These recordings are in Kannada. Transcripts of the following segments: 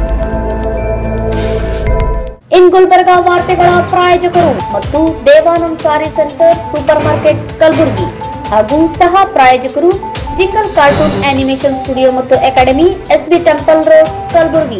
ಇನ್ ಗುಲ್ಬರ್ಗ ವಾರ್ತೆಗಳ ಪ್ರಾಯೋಜಕರು ಮತ್ತು ದೇವಾನಂದ್ ಸಾರಿ ಸೆಂಟರ್ ಸೂಪರ್ ಮಾರ್ಕೆಟ್ ಕಲಬುರಗಿ ಹಾಗೂ ಸಹ ಪ್ರಾಯೋಜಕರು ಜಿಂಗಲ್ ಕಾರ್ಟೂನ್ ಆನಿಮೇಷನ್ ಸ್ಟುಡಿಯೋ ಮತ್ತು academy SB temple road Kalaburagi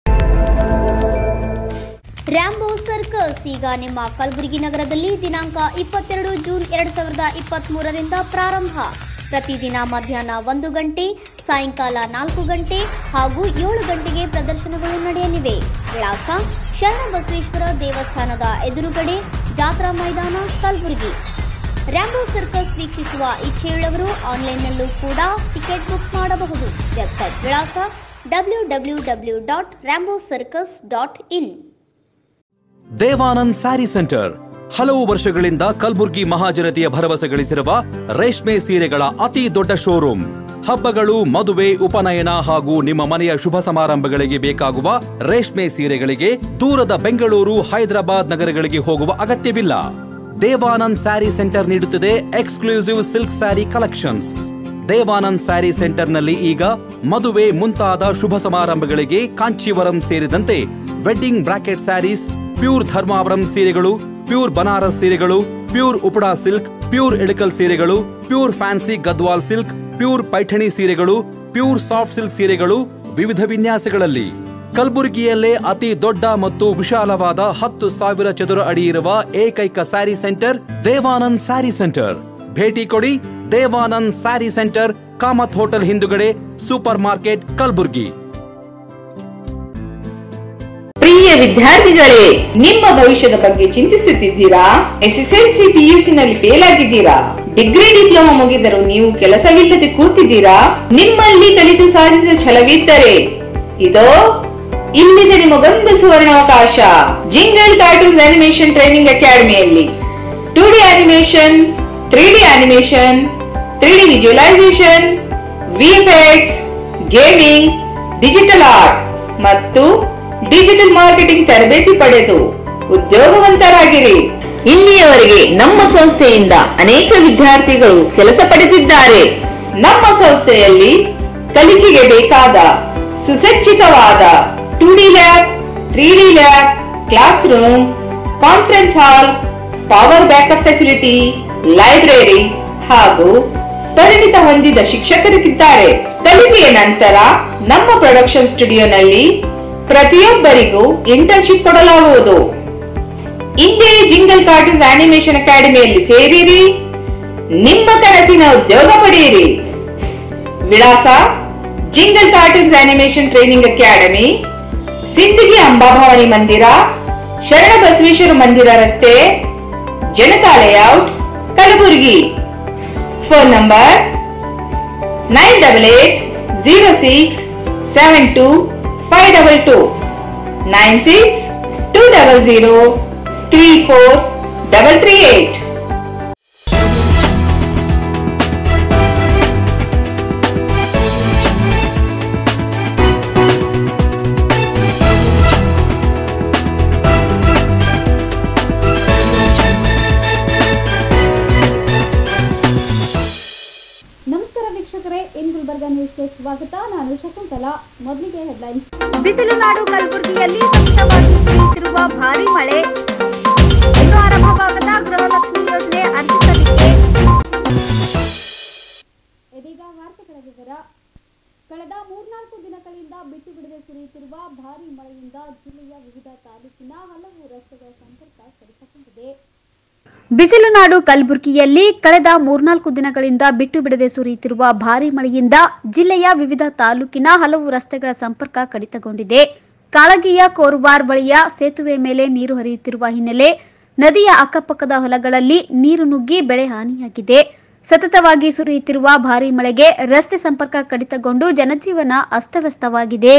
Rambo circus ಈಗ ನಿಮ್ಮ ಕಲಬುರಗಿ ನಗರದಲ್ಲಿ ದಿನಾಂಕ ಇಪ್ಪತ್ತೆರಡು ಜೂನ್ ಎರಡ್ ಸಾವಿರದ ಇಪ್ಪತ್ತ್ ಮೂರರಿಂದ ಪ್ರಾರಂಭ ಪ್ರತಿದಿನ ಮಧ್ಯಾಹ್ನ ಒಂದು ಗಂಟೆ ಸಾಯಂಕಾಲ ನಾಲ್ಕು ಗಂಟೆ ಹಾಗೂ ಏಳು ಗಂಟೆಗೆ ಪ್ರದರ್ಶನಗಳು ನಡೆಯಲಿವೆ ವಿಳಾಸ ಶರಣಬಸವೇಶ್ವರ ದೇವಸ್ಥಾನದ ಎದುರುಗಡೆ ಜಾತ್ರಾ ಮೈದಾನ ಕಲಬುರಗಿ ರ್ಯಾಂಬೋ ಸರ್ಕಸ್ ವೀಕ್ಷಿಸುವ ಇಚ್ಛೆಯುಳ್ಳವರು ಆನ್ಲೈನ್ನಲ್ಲೂ ಕೂಡ ಟಿಕೆಟ್ ಬುಕ್ ಮಾಡಬಹುದು ವೆಬ್ಸೈಟ್ ವಿಳಾಸ W W W dot Rambo circus dot in Devanand sari centre ಹಲವು ವರ್ಷಗಳಿಂದ ಕಲ್ಬುರ್ಗಿ ಮಹಾಜನತೆಯ ಭರವಸೆ ಗಳಿಸಿರುವ ರೇಷ್ಮೆ ಸೀರೆಗಳ ಅತಿ ದೊಡ್ಡ ಶೋರೂಮ್ ಹಬ್ಬಗಳು ಮದುವೆ ಉಪನಯನ ಹಾಗೂ ನಿಮ್ಮ ಮನೆಯ ಶುಭ ಸಮಾರಂಭಗಳಿಗೆ ಬೇಕಾಗುವ ರೇಷ್ಮೆ ಸೀರೆಗಳಿಗೆ ದೂರದ ಬೆಂಗಳೂರು ಹೈದರಾಬಾದ್ ನಗರಗಳಿಗೆ ಹೋಗುವ ಅಗತ್ಯವಿಲ್ಲ ದೇವಾನಂದ್ ಸ್ಯಾರಿ ಸೆಂಟರ್ ನೀಡುತ್ತಿದೆ exclusive silk sari collections Devanand sari ಸೆಂಟರ್ನಲ್ಲಿ ಈಗ ಮದುವೆ ಮುಂತಾದ ಶುಭ ಸಮಾರಂಭಗಳಿಗೆ ಕಾಂಚೀವರಂ ಸೇರಿದಂತೆ wedding brocade saris pure Dharmavaram ಸೀರೆಗಳು ಪ್ಯೂರ್ ಬನಾರಸ್ ಸೀರೆಗಳು pure Uppada silk pure Ilkal ಸೀರೆಗಳು pure fancy Gadwal silk pure Paithani ಸೀರೆಗಳು ಪ್ಯೂರ್ ಸಾಫ್ಟ್ ಸಿಲ್ಕ್ ಸೀರೆಗಳು ವಿವಿಧ ವಿನ್ಯಾಸಗಳಲ್ಲಿ ಕಲಬುರಗಿಯಲ್ಲೇ ಅತಿ ದೊಡ್ಡ ಮತ್ತು ವಿಶಾಲವಾದ ಹತ್ತು ಸಾವಿರ ಚದುರ ಅಡಿ ಇರುವ ಏಕೈಕ ಸ್ಯಾರಿ ಸೆಂಟರ್ ದೇವಾನಂದ್ ಸ್ಯಾರಿ ಸೆಂಟರ್ ಭೇಟಿ ಕೊಡಿ ದೇವಾನಂದ್ ಸ್ಯಾರಿ ಸೆಂಟರ್ ಕಾಮತ್ ಹೋಟೆಲ್ ಹಿಂದುಗಡೆ ಸೂಪರ್ ಮಾರ್ಕೆಟ್ ಕಲಬುರ್ಗಿ ಪ್ರಿಯ ವಿದ್ಯಾರ್ಥಿಗಳೇ ನಿಮ್ಮ ಭವಿಷ್ಯದ ಬಗ್ಗೆ ಚಿಂತಿಸುತ್ತಿದ್ದೀರಾ ಎಸ್ಎಸ್ಎಲ್ಸಿ ಪಿಯುಸಿ ನಲ್ಲಿ ಫೇಲ್ ಆಗಿದ್ದೀರಾ ಡಿಗ್ರಿ ಡಿಪ್ಲೊಮಾ ಮುಗಿದರೂ ನೀವು ಕೆಲಸವಿಲ್ಲದೆ ಕೂತಿದ್ದೀರಾ ನಿಮ್ಮಲ್ಲಿ ಕಲಿತು ಸಾಧಿಸುವ ಛಲವಿದ್ದರೆ ಇದೋ ಇಲ್ಲಿದೆ ನಿಮಗೊಂದು ಸುವರ್ಣಾವಕಾಶ ಜಿಂಗಲ್ ಕಾರ್ಟೂನ್ಸ್ ಅನಿಮೇಷನ್ ಟ್ರೈನಿಂಗ್ ಅಕಾಡೆಮಿಯಲ್ಲಿ two D animation three D animation three D visualisation VFX gaming digital art ಮತ್ತು ಡಿಜಿಟಲ್ ಮಾರ್ಕೆಟಿಂಗ್ ತರಬೇತಿ ಪಡೆದು ಉದ್ಯೋಗವಂತರಾಗಿರಿ ಇಲ್ಲಿಯವರೆಗೆ ನಮ್ಮ ಸಂಸ್ಥೆಯಿಂದ ಅನೇಕ ವಿದ್ಯಾರ್ಥಿಗಳು ಕೆಲಸ ಪಡೆದಿದ್ದಾರೆ ನಮ್ಮ ಸಂಸ್ಥೆಯಲ್ಲಿ ಕಲಿಕೆಗೆ ಬೇಕಾದ ಸುಸಜ್ಜಿತವಾದ two D lab three D lab classroom conference hall power backup facility library ಹಾಗೂ ಪರಿಣಿತ ಹೊಂದಿದ ಶಿಕ್ಷಕರಿದ್ದಾರೆ ಕಲಿಕೆಯ ನಂತರ ನಮ್ಮ ಪ್ರೊಡಕ್ಷನ್ ಸ್ಟುಡಿಯೋನಲ್ಲಿ ಪ್ರತಿಯೊಬ್ಬರಿಗೂ ಇಂಟರ್ನ್ಶಿಪ್ ಕೊಡಲಾಗುವುದು ಇಂದೇ ಜಿಂಗಲ್ ಕಾರ್ಟೂನ್ಸ್ ಆನಿಮೇಷನ್ ಅಕಾಡೆಮಿಯಲ್ಲಿ ಸೇರಿರಿ ನಿಮ್ಮ ಕನಸಿನ ಉದ್ಯೋಗ ಪಡೆಯಿರಿ ವಿಳಾಸ Jingle Cartoons animation training academy Sindagi Ambabhavani ಮಂದಿರ ಶರಣ ಬಸವೇಶ್ವರ ಮಂದಿರ ರಸ್ತೆ Janata layout Kalaburagi phone number nine double eight zero six seven two five double two nine six two double zero three four double three eight ನಮಸ್ಕಾರ ವೀಕ್ಷಕರೇ ಇನ್ ಗುಲ್ಬರ್ಗ ನ್ಯೂಸ್ಗೆ ಸ್ವಾಗತ ನಾನು ಶಕುಂತಲಾ ಮೊದಲಿಗೆ ಹೆಡ್ಲೈನ್ಸ್ ಬಿಸಿಲು ನಾಡು ಕಲಬುರಗಿಯಲ್ಲಿ ಸತತವಾಗಿ ಸುರಿಯುತ್ತಿರುವ ಭಾರೀ ಮಳೆ ಇನ್ನು ಆರಂಭವಾಗದ ಗೃಹಲಕ್ಷ್ಮಿ ಯೋಜನೆ ಅರ್ಜಿ ಸಲ್ಲಿಕೆ ಇದೀಗ ವಾರ್ತೆಗಳ ವಿವರ ಕಳೆದ ಮೂರ್ನಾಲ್ಕು ದಿನಗಳಿಂದ ಬಿಟ್ಟು ಬಿಡದೆ ಸುರಿಯುತ್ತಿರುವ ಭಾರೀ ಮಳೆಯಿಂದ ಜಿಲ್ಲೆಯ ವಿವಿಧ ತಾಲೂಕಿನ ಹಲವು ರಸ್ತೆಗಳ ಸಂಪರ್ಕ ಕಡಿತಗೊಂಡಿದೆ ಬಿಸಿಲು ನಾಡು ಕಲಬುರಗಿಯಲ್ಲಿ ಕಳೆದ ಮೂರ್ನಾಲ್ಕು ದಿನಗಳಿಂದ ಬಿಟ್ಟು ಬಿಡದೆ ಸುರಿಯುತ್ತಿರುವ ಭಾರೀ ಮಳೆಯಿಂದ ಜಿಲ್ಲೆಯ ವಿವಿಧ ತಾಲೂಕಿನ ಹಲವು ರಸ್ತೆಗಳ ಸಂಪರ್ಕ ಕಡಿತಗೊಂಡಿದೆ ಕಾಳಗಿಯ ಕೋರ್ವಾರ್ ಬಳಿಯ ಸೇತುವೆ ಮೇಲೆ ನೀರು ಹರಿಯುತ್ತಿರುವ ಹಿನ್ನೆಲೆ ನದಿಯ ಅಕ್ಕಪಕ್ಕದ ಹೊಲಗಳಲ್ಲಿ ನೀರು ನುಗ್ಗಿ ಬೆಳೆ ಹಾನಿಯಾಗಿದೆ ಸತತವಾಗಿ ಸುರಿಯುತ್ತಿರುವ ಭಾರೀ ಮಳೆಗೆ ರಸ್ತೆ ಸಂಪರ್ಕ ಕಡಿತಗೊಂಡು ಜನಜೀವನ ಅಸ್ತವ್ಯಸ್ತವಾಗಿದೆ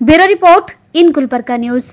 bureau report in Gulbarga news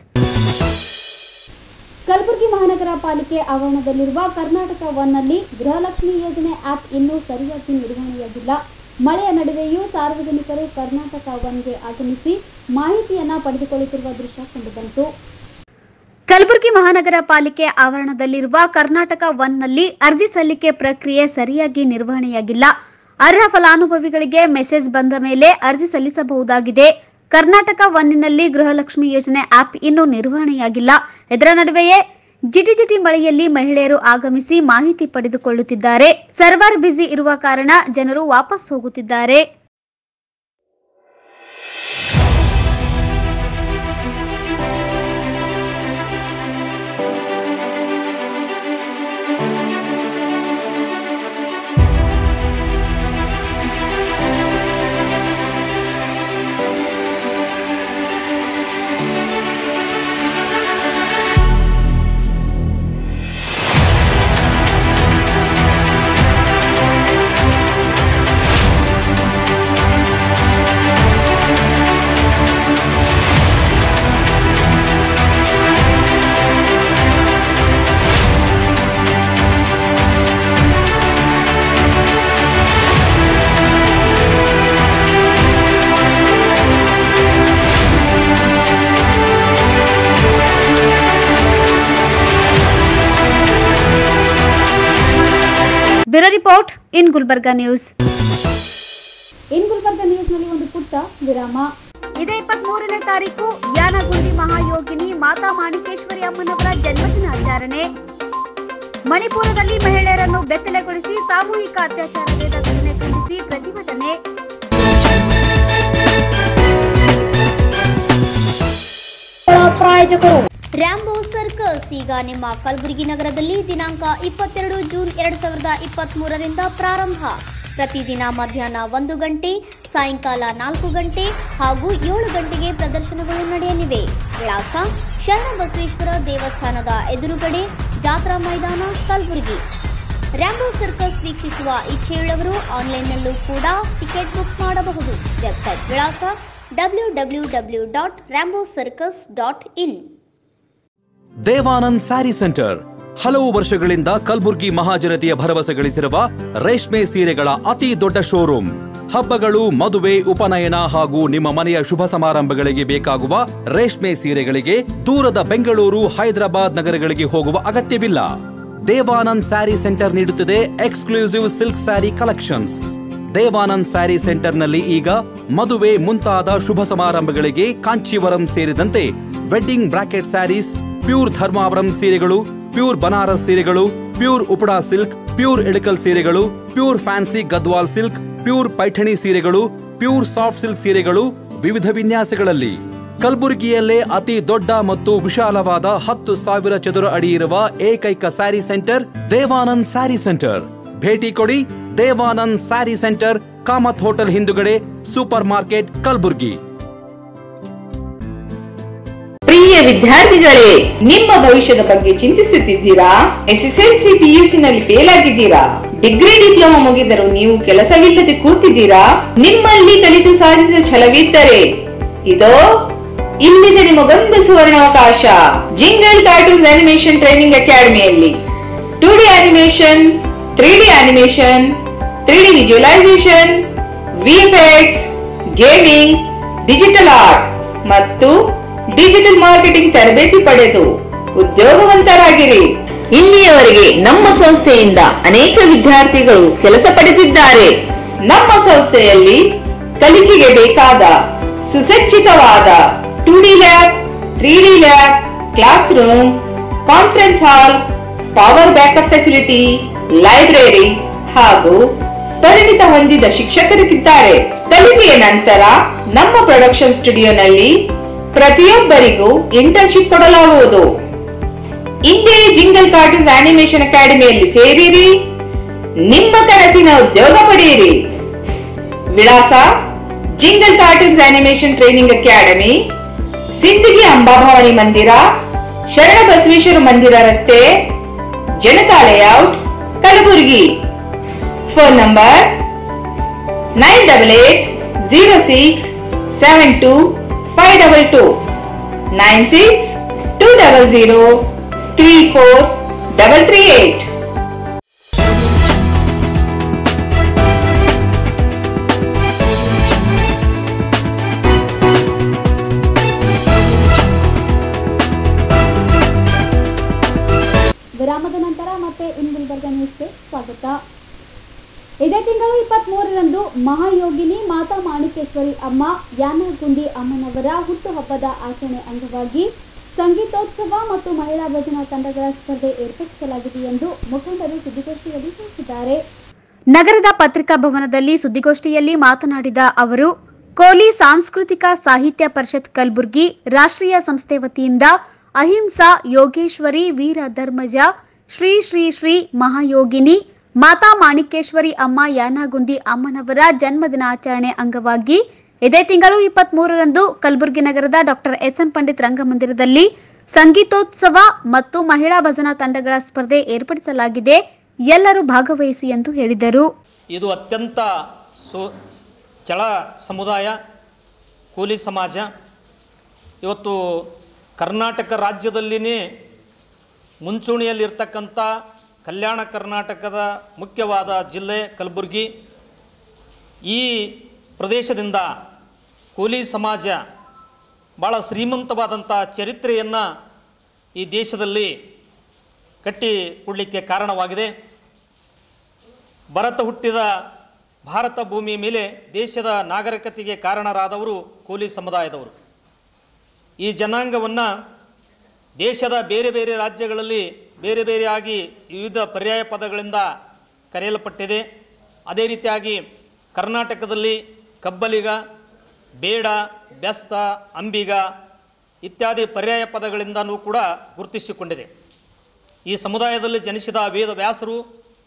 Kalaburagi ಮಹಾನಗರ ಪಾಲಿಕೆ ಆವರಣದಲ್ಲಿರುವ ಕರ್ನಾಟಕ ಒನ್ನಲ್ಲಿ ಗೃಹಲಕ್ಷ್ಮಿ ಯೋಜನೆ ಆಪ್ ಇನ್ನೂ ಸರಿಯಾಗಿ ನಿರ್ವಹಣೆಯಾಗಿಲ್ಲ ಮಳೆಯ ನಡುವೆಯೂ ಸಾರ್ವಜನಿಕರು ಕರ್ನಾಟಕ ಒನ್ಗೆ ಆಗಮಿಸಿ ಮಾಹಿತಿಯನ್ನ ಪಡೆದುಕೊಳ್ಳುತ್ತಿರುವ ದೃಶ್ಯ ಕಂಡುಬಂತು ಕಲಬುರಗಿ ಮಹಾನಗರ ಪಾಲಿಕೆ ಆವರಣದಲ್ಲಿರುವ ಕರ್ನಾಟಕ ಒನ್ನಲ್ಲಿ ಅರ್ಜಿ ಸಲ್ಲಿಕೆ ಪ್ರಕ್ರಿಯೆ ಸರಿಯಾಗಿ ನಿರ್ವಹಣೆಯಾಗಿಲ್ಲ ಅರ್ಹ ಫಲಾನುಭವಿಗಳಿಗೆ ಮೆಸೇಜ್ ಬಂದ ಮೇಲೆ ಅರ್ಜಿ ಸಲ್ಲಿಸಬಹುದಾಗಿದೆ ಕರ್ನಾಟಕ ಒನ್ನಿನಲ್ಲಿ ಗೃಹಲಕ್ಷ್ಮಿ ಯೋಜನೆ ಆಪ್ ಇನ್ನೂ ನಿರ್ವಹಣೆಯಾಗಿಲ್ಲ ಇದರ ನಡುವೆಯೇ ಜಿಟಿಜಿಟಿ ಮಳೆಯಲ್ಲಿ ಮಹಿಳೆಯರು ಆಗಮಿಸಿ ಮಾಹಿತಿ ಪಡೆದುಕೊಳ್ಳುತ್ತಿದ್ದಾರೆ ಸರ್ವರ್ ಬ್ಯುಸಿ ಇರುವ ಕಾರಣ ಜನರು ವಾಪಸ್ ಹೋಗುತ್ತಿದ್ದಾರೆ bureau report in Gulbarga news in Gulbarga ನ್ಯೂಸ್ನಲ್ಲಿ ಒಂದು ಪುಟ್ಟ ವಿರಾಮ ಇದೇ ಇಪ್ಪತ್ಮೂರನೇ ತಾರೀಕು ಯಾನಗುಂದಿ ಮಹಾಯೋಗಿನಿ ಮಾತಾ ಮಾಣಿಕೇಶ್ವರಿ ಅಮ್ಮನವರ ಜನ್ಮದಿನಾಚರಣೆ ಮಣಿಪುರದಲ್ಲಿ ಮಹಿಳೆಯರನ್ನು ಬೆತ್ತಲೆಗೊಳಿಸಿ ಸಾಮೂಹಿಕ ಅತ್ಯಾಚಾರದ ಘಟನೆ ಖಂಡಿಸಿ ಪ್ರತಿಭಟನೆ ಪ್ರಾಯೋಜಕರು ರ್ಯಾಂಬೋ ಸರ್ಕಸ್ ಈಗ ನಿಮ್ಮ ಕಲಬುರಗಿ ನಗರದಲ್ಲಿ ದಿನಾಂಕ ಇಪ್ಪತ್ತೆರಡು ಜೂನ್ ಎರಡ್ ಸಾವಿರದ ಇಪ್ಪತ್ತ್ ಮೂರರಿಂದ ಪ್ರಾರಂಭ ಪ್ರತಿದಿನ ಮಧ್ಯಾಹ್ನ ಒಂದು ಗಂಟೆ ಸಾಯಂಕಾಲ ನಾಲ್ಕು ಗಂಟೆ ಹಾಗೂ ಏಳು ಗಂಟೆಗೆ ಪ್ರದರ್ಶನಗಳು ನಡೆಯಲಿವೆ ವಿಳಾಸ ಶರಣಬಸವೇಶ್ವರ ದೇವಸ್ಥಾನದ ಎದುರುಗಡೆ ಜಾತ್ರಾ ಮೈದಾನ ಕಲಬುರಗಿ ರ್ಯಾಂಬೋ ಸರ್ಕಸ್ ವೀಕ್ಷಿಸುವ ಇಚ್ಛೆಯುಳ್ಳವರು ಆನ್ಲೈನ್ನಲ್ಲೂ ಕೂಡ ಟಿಕೆಟ್ ಬುಕ್ ಮಾಡಬಹುದು ವೆಬ್ಸೈಟ್ ವಿಳಾಸ W W W dot Rambo circus dot in Devanand sari centre ಹಲವು ವರ್ಷಗಳಿಂದ ಕಲ್ಬುರ್ಗಿ ಮಹಾಜನತೆಯ ಭರವಸೆ ಗಳಿಸಿರುವ ರೇಷ್ಮೆ ಸೀರೆಗಳ ಅತಿ ದೊಡ್ಡ ಶೋರೂಮ್ ಹಬ್ಬಗಳು ಮದುವೆ ಉಪನಯನ ಹಾಗೂ ನಿಮ್ಮ ಮನೆಯ ಶುಭ ಸಮಾರಂಭಗಳಿಗೆ ಬೇಕಾಗುವ ರೇಷ್ಮೆ ಸೀರೆಗಳಿಗೆ ದೂರದ ಬೆಂಗಳೂರು ಹೈದರಾಬಾದ್ ನಗರಗಳಿಗೆ ಹೋಗುವ ಅಗತ್ಯವಿಲ್ಲ ದೇವಾನಂದ್ ಸ್ಯಾರಿ ಸೆಂಟರ್ ನೀಡುತ್ತಿದೆ exclusive silk sari collections Devanand sari ಸೆಂಟರ್ನಲ್ಲಿ ಈಗ ಮದುವೆ ಮುಂತಾದ ಶುಭ ಸಮಾರಂಭಗಳಿಗೆ ಕಾಂಚೀವರಂ ಸೇರಿದಂತೆ wedding brocade saris pure Dharmavaram ಸೀರೆಗಳು ಪ್ಯೂರ್ ಬನಾರಸ್ ಸೀರೆಗಳು pure Uppada silk pure Ilkal ಸೀರೆಗಳು pure fancy Gadwal silk pure Paithani ಸೀರೆಗಳು ಪ್ಯೂರ್ ಸಾಫ್ಟ್ ಸಿಲ್ಕ್ ಸೀರೆಗಳು ವಿವಿಧ ವಿನ್ಯಾಸಗಳಲ್ಲಿ ಕಲಬುರಗಿಯಲ್ಲೇ ಅತಿ ದೊಡ್ಡ ಮತ್ತು ವಿಶಾಲವಾದ ಹತ್ತು ಸಾವಿರ ಚದುರ ಅಡಿ ಇರುವ ಏಕೈಕ ಸ್ಯಾರಿ ಸೆಂಟರ್ ದೇವಾನಂದ್ ಸ್ಯಾರಿ ಸೆಂಟರ್ ಭೇಟಿ ಕೊಡಿ ದೇವಾನಂದ್ ಸ್ಯಾರಿ ಸೆಂಟರ್ ಕಾಮತ್ ಹೋಟೆಲ್ ಹಿಂದುಗಡೆ ಸೂಪರ್ ಮಾರ್ಕೆಟ್ ಕಲಬುರ್ಗಿ ಪ್ರಿಯ ವಿದ್ಯಾರ್ಥಿಗಳೇ ನಿಮ್ಮ ಭವಿಷ್ಯದ ಬಗ್ಗೆ ಚಿಂತಿಸುತ್ತಿದ್ದೀರಾ ಎಸ್ಎಸ್ಎಲ್ಸಿ ಪಿಯುಸಿನಲ್ಲಿ ಫೇಲ್ ಆಗಿದ್ದೀರಾ ಡಿಗ್ರಿ ಡಿಪ್ಲೊಮಾ ಮುಗಿದರೂ ನೀವು ಕೆಲಸವಿಲ್ಲದೆ ಕೂತಿದ್ದೀರಾ ನಿಮ್ಮಲ್ಲಿ ಕಲಿತು ಸಾಧಿಸಿದ ಛಲವಿದ್ದರೆ ಇದೋ ಇಲ್ಲಿದೆ ನಿಮಗೊಂದು ಸುವರ್ಣಾವಕಾಶ ಜಿಂಗಲ್ ಕಾರ್ಟೂನ್ಸ್ ಅನಿಮೇಷನ್ ಟ್ರೈನಿಂಗ್ ಅಕಾಡೆಮಿಯಲ್ಲಿ two D animation three D animation three D visualisation VFX gaming digital art ಮತ್ತು ಡಿಜಿಟಲ್ ಮಾರ್ಕೆಟಿಂಗ್ ತರಬೇತಿ ಪಡೆದು ಉದ್ಯೋಗವಂತರಾಗಿರಿ ಇಲ್ಲಿಯವರೆಗೆ ನಮ್ಮ ಸಂಸ್ಥೆಯಿಂದ ಅನೇಕ ವಿದ್ಯಾರ್ಥಿಗಳು ಕೆಲಸ ಪಡೆದಿದ್ದಾರೆ ನಮ್ಮ ಸಂಸ್ಥೆಯಲ್ಲಿ ಕಲಿಕೆಗೆ ಬೇಕಾದ ಸುಸಜ್ಜಿತವಾದ two D lab three D lab classroom conference hall power backup facility library ಹಾಗೂ ಪರಿಣಿತ ಹೊಂದಿದ ಶಿಕ್ಷಕರಿದ್ದಾರೆ ಕಲಿಕೆಯ ನಂತರ ನಮ್ಮ ಪ್ರೊಡಕ್ಷನ್ ಸ್ಟುಡಿಯೋನಲ್ಲಿ ಪ್ರತಿಯೊಬ್ಬರಿಗೂ ಇಂಟರ್ನ್ಶಿಪ್ ಕೊಡಲಾಗುವುದು ಇಂದೇ ಜಿಂಗಲ್ ಕಾರ್ಟೂನ್ಸ್ ಅನಿಮೇಷನ್ ಅಕಾಡೆಮಿಯಲ್ಲಿ ಸೇರಿರಿ ನಿಮ್ಮ ಕನಸಿನ ಉದ್ಯೋಗ ಪಡೆಯಿರಿ ವಿಳಾಸ Jingle Cartoons animation training academy Sindagi Ambabhavani ಮಂದಿರ ಶರಣ ಬಸವೇಶ್ವರ ಮಂದಿರ ರಸ್ತೆ Janata layout Kalaburagi phone number nine double eight zero six seven two five double two nine six two double zero three four double three eight ವಿರಾಮದ ನಂತರ ಮತ್ತೆ ಇನ್ ಗುಲ್ಬರ್ಗ ನ್ಯೂಸ್ಗೆ ಸ್ವಾಗತ ಇದೇ ತಿಂಗಳು ಇಪ್ಪತ್ತ್ ಮೂರರಂದು ಮಹಾಯೋಗಿನಿ ಮಾತಾ ಮಾಣಿಕೇಶ್ವರಿ ಅಮ್ಮ ಯಾನಗುಂದಿ ಅಮ್ಮನವರ ಹುಟ್ಟುಹಬ್ಬದ ಆಚರಣೆ ಅಂಗವಾಗಿ ಸಂಗೀತೋತ್ಸವ ಮತ್ತು ಮಹಿಳಾ ಭಜನಾ ತಂಡಗಳ ಸ್ಪರ್ಧೆ ಏರ್ಪಡಿಸಲಾಗಿದೆ ಎಂದು ಮುಖಂಡರು ಸುದ್ದಿಗೋಷ್ಠಿಯಲ್ಲಿ ತಿಳಿಸಿದ್ದಾರೆ ನಗರದ ಪತ್ರಿಕಾ ಭವನದಲ್ಲಿ ಸುದ್ದಿಗೋಷ್ಠಿಯಲ್ಲಿ ಮಾತನಾಡಿದ ಅವರು ಕೋಲಿ ಸಾಂಸ್ಕೃತಿಕ ಸಾಹಿತ್ಯ ಪರಿಷತ್ ಕಲಬುರ್ಗಿ ರಾಷ್ಟ್ರೀಯ ಸಂಸ್ಥೆ ವತಿಯಿಂದ ಅಹಿಂಸಾ ಯೋಗೇಶ್ವರಿ ವೀರ ಧರ್ಮಜ ಶ್ರೀ ಶ್ರೀ ಶ್ರೀ ಮಹಾಯೋಗಿನಿ ಮಾತಾ ಮಾಣಿಕೇಶ್ವರಿ ಅಮ್ಮ ಯಾನಗುಂದಿ ಅಮ್ಮನವರ ಜನ್ಮದಿನಾಚರಣೆ ಅಂಗವಾಗಿ ಇದೇ ತಿಂಗಳು ಇಪ್ಪತ್ತ್ ಮೂರರಂದು ಕಲಬುರಗಿ ನಗರದ ಡಾಕ್ಟರ್ ಎಸ್ ಎಂ ಪಂಡಿತ್ ರಂಗಮಂದಿರದಲ್ಲಿ ಸಂಗೀತೋತ್ಸವ ಮತ್ತು ಮಹಿಳಾ ಭಜನಾ ತಂಡಗಳ ಸ್ಪರ್ಧೆ ಏರ್ಪಡಿಸಲಾಗಿದೆ ಎಲ್ಲರೂ ಭಾಗವಹಿಸಿ ಎಂದು ಹೇಳಿದರು ಇದು ಅತ್ಯಂತ ಸೋ ಕೆಳ ಸಮುದಾಯ ಕೂಲಿ ಸಮಾಜ ಇವತ್ತು ಕರ್ನಾಟಕ ರಾಜ್ಯದಲ್ಲಿನೇ ಮುಂಚೂಣಿಯಲ್ಲಿರ್ತಕ್ಕಂಥ ಕಲ್ಯಾಣ ಕರ್ನಾಟಕದ ಮುಖ್ಯವಾದ ಜಿಲ್ಲೆ ಕಲಬುರಗಿ ಈ ಪ್ರದೇಶದಿಂದ ಕೂಲಿ ಸಮಾಜ ಭಾಳ ಶ್ರೀಮಂತವಾದಂಥ ಚರಿತ್ರೆಯನ್ನು ಈ ದೇಶದಲ್ಲಿ ಕಟ್ಟಿ ಕೊಡಲಿಕ್ಕೆ ಕಾರಣವಾಗಿದೆ ಭರತ ಹುಟ್ಟಿದ ಭಾರತ ಭೂಮಿಯ ಮೇಲೆ ದೇಶದ ನಾಗರಿಕತೆಗೆ ಕಾರಣರಾದವರು ಕೂಲಿ ಸಮುದಾಯದವರು ಈ ಜನಾಂಗವನ್ನು ದೇಶದ ಬೇರೆ ಬೇರೆ ರಾಜ್ಯಗಳಲ್ಲಿ ಬೇರೆ ಬೇರೆಯಾಗಿ ವಿವಿಧ ಪರ್ಯಾಯ ಪದಗಳಿಂದ ಕರೆಯಲ್ಪಟ್ಟಿದೆ ಅದೇ ರೀತಿಯಾಗಿ ಕರ್ನಾಟಕದಲ್ಲಿ ಕಬ್ಬಲಿಗ ಬೇಡ ಬೆಸ್ತ ಅಂಬಿಗ ಇತ್ಯಾದಿ ಪರ್ಯಾಯ ಪದಗಳಿಂದನೂ ಕೂಡ ಗುರುತಿಸಿಕೊಂಡಿದೆ ಈ ಸಮುದಾಯದಲ್ಲಿ ಜನಿಸಿದ ವೇದ ವ್ಯಾಸರು